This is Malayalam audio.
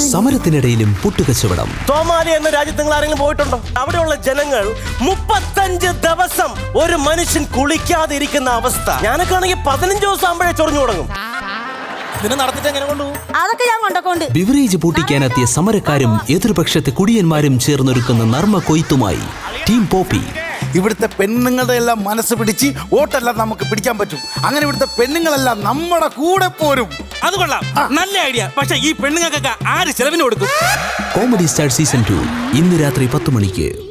സമരത്തിനിടയിലും പുട്ടുകച്ചവടം സോമാലി എന്ന രാജ്യത്ത് നിങ്ങൾ ആരെങ്കിലും പോയിട്ടുണ്ടോ അവിടെയുള്ള ജനങ്ങൾ മുപ്പത്തഞ്ച് ദിവസം ഒരു മനുഷ്യൻ കുളിക്കാതെ ഇരിക്കുന്ന അവസ്ഥ ഞാനൊക്കെ ആണെങ്കിൽ പതിനഞ്ച് ദിവസം ആകുമ്പോഴേ ചൊറിഞ്ഞു തുടങ്ങും ഇതിനെ നടത്തിട്ട് എങ്ങനെ കൊണ്ടുപോകും അതൊക്കെ ഞാൻ കൊണ്ടൊക്കൊണ്ട് ബിവറേജ് പൂട്ടിക്കാനെത്തിയ സമരക്കാരും എതിർപക്ഷത്തെ കുടിയന്മാരും ചേർന്നൊരുക്കുന്ന നർമ്മ കൊയ്ത്തുമായി ടീം പോപ്പി ഇവിടുത്തെ പെണ്ണുങ്ങളുടെ എല്ലാം മനസ്സ് പിടിച്ച് വോട്ടെല്ലാം നമുക്ക് പിടിക്കാൻ പറ്റും അങ്ങനെ ഇവിടുത്തെ പെണ്ണുങ്ങളെല്ലാം നമ്മുടെ കൂടെ പോരും അത് കൊള്ളാം നല്ല ഐഡിയ പക്ഷെ ഈ പെണ്ണുങ്ങൾക്കൊക്കെ ആര് ചെലവിന് കൊടുക്കും കോമഡി സ്റ്റാർ സീസൺ ടു ഇന്ന് രാത്രി പത്ത് മണിക്ക്